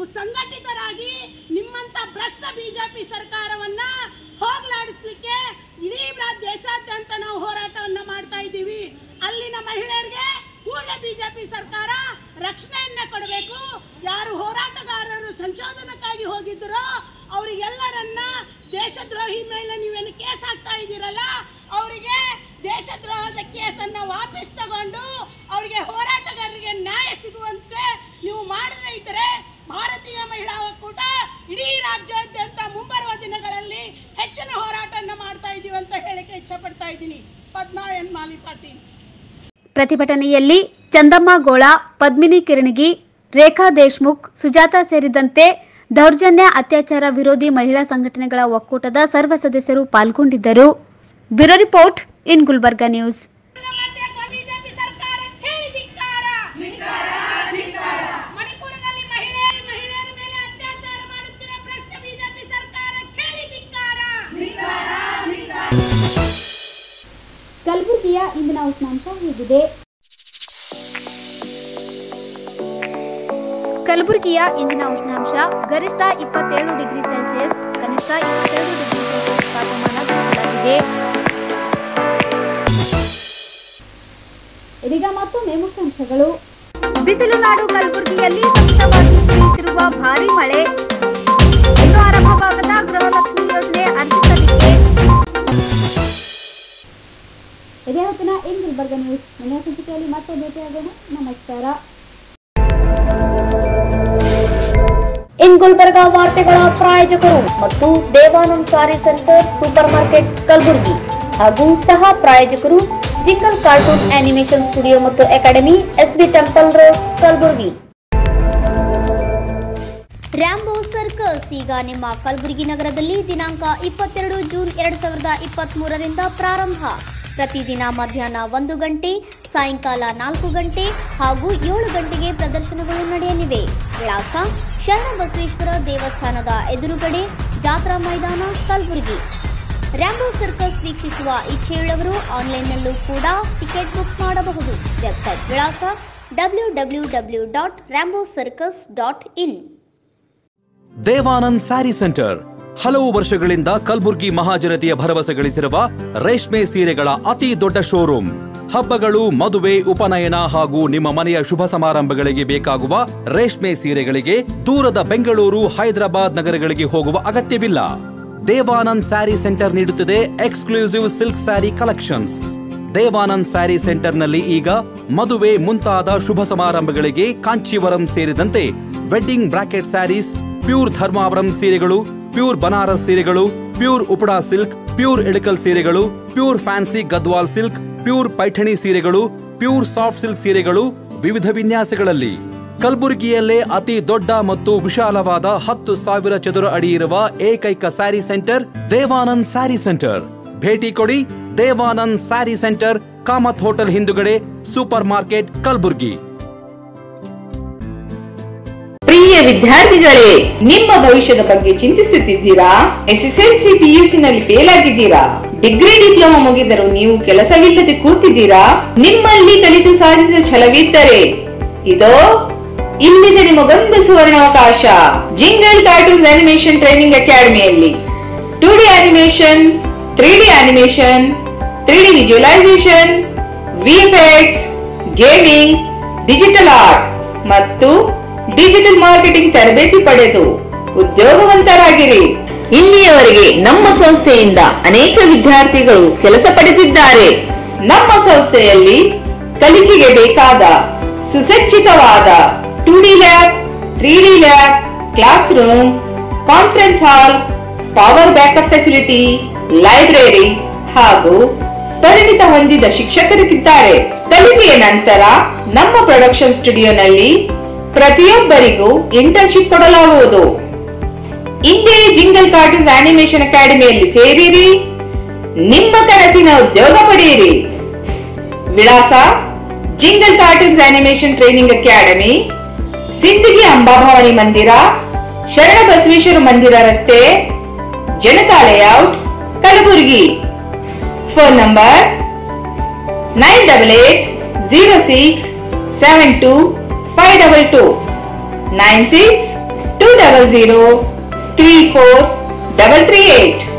ಸಂಘಟಿತರಾಗಿ ನಿಮ್ಮಂತ ಭ್ರಷ್ಟ ಬಿಜೆಪಿ ಸರ್ಕಾರವನ್ನ ಹೋಗ್ಲಾಡಿಸ್ಲಿಕ್ಕೆ ಇಡೀ ಬ್ರಾ- ದೇಶಾದ್ಯಂತ ನಾವು ಹೋರಾಟವನ್ನ ಮಾಡ್ತಾ ಇದ್ದೀವಿ ಅಲ್ಲಿನ ಮಹಿಳೆಯರಿಗೆ ಕೂಡಲೇ ಬಿಜೆಪಿ ಸರ್ಕಾರ ರಕ್ಷಣೆಯನ್ನ ಕೊಡಬೇಕು ಯಾರು ಹೋರಾಟಗಾರರು ಸಂಶೋಧನಕ್ಕಾಗಿ ಹೋಗಿದ್ದರೋ ಅವರಿಗೆಲ್ಲರನ್ನ ದೇಶದ್ರೋಹಿ ಮೇಲೆ ನೀವೇನು ಕೇಸ್ ಹಾಕ್ತಾ ಇದ್ದೀರಲ್ಲ ಅವರಿಗೆ ದೇಶದ್ರೋಹದ ಕೇಸನ್ನ ವಾಪಸ್ ತಗೊಂಡು ಅವರಿಗೆ ಹೋರಾಟಗಾರರಿಗೆ ನ್ಯಾಯ ಸಿಗುವಂತೆ ನೀವು ಮಾಡದೇ ಇದ್ದರೆ ಭಾರತೀಯ ಮಹಿಳಾ ಒಕ್ಕೂಟ ಇಡೀ ರಾಜ್ಯಾದ್ಯಂತ ಮುಂಬರುವ ದಿನಗಳಲ್ಲಿ ಹೆಚ್ಚಿನ ಹೋರಾಟವನ್ನ ಮಾಡ್ತಾ ಇದೀವಿ ಅಂತ ಹೇಳಿಕೆ ಇಚ್ಛಪಡ್ತಾ ಇದ್ದೀನಿ ಪದ್ಮಾ ಎನ್ ಮಾಲಿ ಪಾಟೀಲ್ ಪ್ರತಿಭಟನೆಯಲ್ಲಿ ಚಂದಮ್ಮ ಗೋಳ ಪದ್ಮಿನಿ ಕಿರಣಗಿ ರೇಖಾ ದೇಶ್ಮುಖ್ ಸುಜಾತ ಸೇರಿದಂತೆ ದೌರ್ಜನ್ಯ ಅತ್ಯಾಚಾರ ವಿರೋಧಿ ಮಹಿಳಾ ಸಂಘಟನೆಗಳ ಒಕ್ಕೂಟದ ಸರ್ವ ಸದಸ್ಯರು ಪಾಲ್ಗೊಂಡಿದ್ದರು bureau report in Gulbarga news BJP ಸರ್ಕಾರ ಹೇಳಿ ಧಿಕ್ಕಾರ ಮಣಿಪುರದಲ್ಲಿ ಮಹಿಳೆಯರು ಮಹಿಳೆಯರ ಮೇಲೆ ಅತ್ಯಾಚಾರ ಮಾಡುತ್ತಿರುವ ಭ್ರಷ್ಟ ಬಿಜೆಪಿ ಸರ್ಕಾರ ಹೇಳಿ ಧಿಕ್ಕಾರ ಕಲಬುರಗಿಯ ಇಂದಿನ ಉಷ್ಣಾಂಶ ಹೀಗಿದೆ ಕಲಬುರಗಿಯ ಇಂದಿನ ಉಷ್ಣಾಂಶ ಗರಿಷ್ಠ ಇಪ್ಪತ್ತೇಳು ಡಿಗ್ರಿ ಸೆಲ್ಸಿಯಸ್ ಕನಿಷ್ಠ ಇಪ್ಪತ್ತೆರಡು ಡಿಗ್ರಿ ಸೆಲ್ಸಿಯಸ್ ತಾಪಮಾನ ದಾಖಲಾಗಿದೆ ಇದೀಗ ಮತ್ತೊಮ್ಮೆ ಮುಖ್ಯಾಂಶಗಳು ಬಿಸಿಲು ನಾಡು ಕಲಬುರಗಿಯಲ್ಲಿ ಸತತವಾಗಿ ಸುರಿಯುತ್ತಿರುವ ಭಾರೀ ಮಳೆ ಇನ್ನು ಆರಂಭವಾಗದ ಗೃಹಲಕ್ಷ್ಮಿ ಯೋಜನೆ ಅರ್ಜಿ ಸಲ್ಲಿಕೆ ಇದೇ ಹೊತ್ತಿನ ಇನ್ ಗುಲ್ಬರ್ಗ ನ್ಯೂಸ್ ಮನೆಯ ಸಂಚಿಕೆಯಲ್ಲಿ ಮತ್ತೆ ಭೇಟಿಯಾಗೋಣ ನಮಸ್ಕಾರ ಇನ್ ಗುಲ್ಬರ್ಗಾ ವಾರ್ತೆಗಳ ಪ್ರಾಯೋಜಕರು ಮತ್ತು ದೇವಾನಂದ್ ಸಾರಿ ಸೆಂಟರ್ ಸೂಪರ್ ಮಾರ್ಕೆಟ್ ಕಲಬುರಗಿ ಹಾಗೂ ಸಹ ಪ್ರಾಯೋಜಕರು ಜಿಂಗಲ್ ಕಾರ್ಟೂನ್ ಆನಿಮೇಷನ್ ಸ್ಟುಡಿಯೋ ಮತ್ತು academy SB temple road Kalaburagi Rambo circus ಈಗ ನಿಮ್ಮ ಕಲಬುರಗಿ ನಗರದಲ್ಲಿ ದಿನಾಂಕ ಇಪ್ಪತ್ತೆರಡು ಜೂನ್ ಎರಡ್ ಸಾವಿರದ ಇಪ್ಪತ್ತ್ ಮೂರರಿಂದ ಪ್ರಾರಂಭ ಪ್ರತಿದಿನ ಮಧ್ಯಾಹ್ನ ಒಂದು ಗಂಟೆ ಸಾಯಂಕಾಲ ನಾಲ್ಕು ಗಂಟೆ ಹಾಗೂ ಏಳು ಗಂಟೆಗೆ ಪ್ರದರ್ಶನಗಳು ನಡೆಯಲಿವೆ ವಿಳಾಸ ಶರಣಬಸವೇಶ್ವರ ದೇವಸ್ಥಾನದ ಎದುರುಗಡೆ ಜಾತ್ರಾ ಮೈದಾನ ಕಲಬುರಗಿ ರ್ಯಾಂಬೋ ಸರ್ಕಸ್ ವೀಕ್ಷಿಸುವ ಇಚ್ಛೆಯುಳ್ಳವರು ಆನ್ಲೈನ್ನಲ್ಲೂ ಕೂಡ ಟಿಕೆಟ್ ಬುಕ್ ಮಾಡಬಹುದು ವೆಬ್ಸೈಟ್ ವಿಳಾಸ W W W dot Rambo circus dot in Devanand sari centre ಹಲವು ವರ್ಷಗಳಿಂದ ಕಲ್ಬುರ್ಗಿ ಮಹಾಜನತೆಯ ಭರವಸೆ ಗಳಿಸಿರುವ ರೇಷ್ಮೆ ಸೀರೆಗಳ ಅತಿ ದೊಡ್ಡ ಶೋರೂಮ್ ಹಬ್ಬಗಳು ಮದುವೆ ಉಪನಯನ ಹಾಗೂ ನಿಮ್ಮ ಮನೆಯ ಶುಭ ಸಮಾರಂಭಗಳಿಗೆ ಬೇಕಾಗುವ ರೇಷ್ಮೆ ಸೀರೆಗಳಿಗೆ ದೂರದ ಬೆಂಗಳೂರು ಹೈದರಾಬಾದ್ ನಗರಗಳಿಗೆ ಹೋಗುವ ಅಗತ್ಯವಿಲ್ಲ ದೇವಾನಂದ್ ಸ್ಯಾರಿ ಸೆಂಟರ್ ನೀಡುತ್ತಿದೆ exclusive silk sari collections Devanand sari ಸೆಂಟರ್ನಲ್ಲಿ ಈಗ ಮದುವೆ ಮುಂತಾದ ಶುಭ ಸಮಾರಂಭಗಳಿಗೆ ಕಾಂಚೀವರಂ ಸೇರಿದಂತೆ wedding brocade saris pure Dharmavaram ಸೀರೆಗಳು ಪ್ಯೂರ್ ಬನಾರಸ್ ಸೀರೆಗಳು pure Uppada silk pure Ilkal ಸೀರೆಗಳು pure fancy Gadwal silk pure Paithani ಸೀರೆಗಳು ಪ್ಯೂರ್ ಸಾಫ್ಟ್ ಸಿಲ್ಕ್ ಸೀರೆಗಳು ವಿವಿಧ ವಿನ್ಯಾಸಗಳಲ್ಲಿ ಕಲಬುರಗಿಯಲ್ಲೇ ಅತಿ ದೊಡ್ಡ ಮತ್ತು ವಿಶಾಲವಾದ ಹತ್ತು ಸಾವಿರ ಚದುರ ಅಡಿ ಇರುವ ಏಕೈಕ ಸ್ಯಾರಿ ಸೆಂಟರ್ ದೇವಾನಂದ್ ಸ್ಯಾರಿ ಸೆಂಟರ್ ಭೇಟಿ ಕೊಡಿ ದೇವಾನಂದ್ ಸ್ಯಾರಿ ಸೆಂಟರ್ ಕಾಮತ್ ಹೋಟೆಲ್ ಹಿಂದುಗಡೆ ಸೂಪರ್ ಮಾರ್ಕೆಟ್ ಕಲಬುರ್ಗಿ ಪ್ರಿಯ ವಿದ್ಯಾರ್ಥಿಗಳೇ ನಿಮ್ಮ ಭವಿಷ್ಯದ ಬಗ್ಗೆ ಚಿಂತಿಸುತ್ತಿದ್ದೀರಾ ಎಸ್ಎಸ್ಎಲ್ಸಿ ಪಿಯುಸಿ ನಲ್ಲಿ ಫೇಲ್ ಆಗಿದ್ದೀರಾ ಡಿಗ್ರಿ ಡಿಪ್ಲೊಮಾ ಮುಗಿದರೂ ನೀವು ಕೆಲಸವಿಲ್ಲದೆ ಕೂತಿದ್ದೀರಾ ನಿಮ್ಮಲ್ಲಿ ಕಲಿತು ಸಾಧಿಸಿದ ಛಲವಿದ್ದರೆ ಇದೋ ಇಲ್ಲಿದೆ ನಿಮಗೊಂದು ಸುವರ್ಣಾವಕಾಶ ಜಿಂಗಲ್ ಕಾರ್ಟೂನ್ಸ್ ಅನಿಮೇಷನ್ ಟ್ರೈನಿಂಗ್ ಅಕಾಡೆಮಿಯಲ್ಲಿ two D animation three D animation three D visualisation VFX gaming digital art ಮತ್ತು ಡಿಜಿಟಲ್ ಮಾರ್ಕೆಟಿಂಗ್ ತರಬೇತಿ ಪಡೆದು ಉದ್ಯೋಗವಂತರಾಗಿರಿ ಇಲ್ಲಿಯವರೆಗೆ ನಮ್ಮ ಸಂಸ್ಥೆಯಿಂದ ಅನೇಕ ವಿದ್ಯಾರ್ಥಿಗಳು ಕೆಲಸ ಪಡೆದಿದ್ದಾರೆ ನಮ್ಮ ಸಂಸ್ಥೆಯಲ್ಲಿ ಕಲಿಕೆಗೆ ಬೇಕಾದ ಸುಸಜ್ಜಿತವಾದ two D lab three D lab classroom conference hall power backup facility library ಹಾಗೂ ಪರಿಣಿತ ಹೊಂದಿದ ಶಿಕ್ಷಕರಿದ್ದಾರೆ ಕಲಿಕೆಯ ನಂತರ ನಮ್ಮ ಪ್ರೊಡಕ್ಷನ್ ಸ್ಟುಡಿಯೋನಲ್ಲಿ ಪ್ರತಿಯೊಬ್ಬರಿಗೂ ಇಂಟರ್ನ್ಶಿಪ್ ಕೊಡಲಾಗುವುದು ಇಂದೇ ಜಿಂಗಲ್ ಕಾರ್ಟೂನ್ಸ್ ಆನಿಮೇಷನ್ ಅಕಾಡೆಮಿಯಲ್ಲಿ ಸೇರಿರಿ ನಿಮ್ಮ ಕನಸಿನ ಉದ್ಯೋಗ ಪಡೆಯಿರಿ ವಿಳಾಸ Jingle Cartoons animation training academy Sindagi Ambabhavani ಮಂದಿರ ಶರಣ ಬಸವೇಶ್ವರ ಮಂದಿರ ರಸ್ತೆ Janata layout Kalaburagi phone number nine double eight zero six seven two five double two nine six two double zero three four double three eight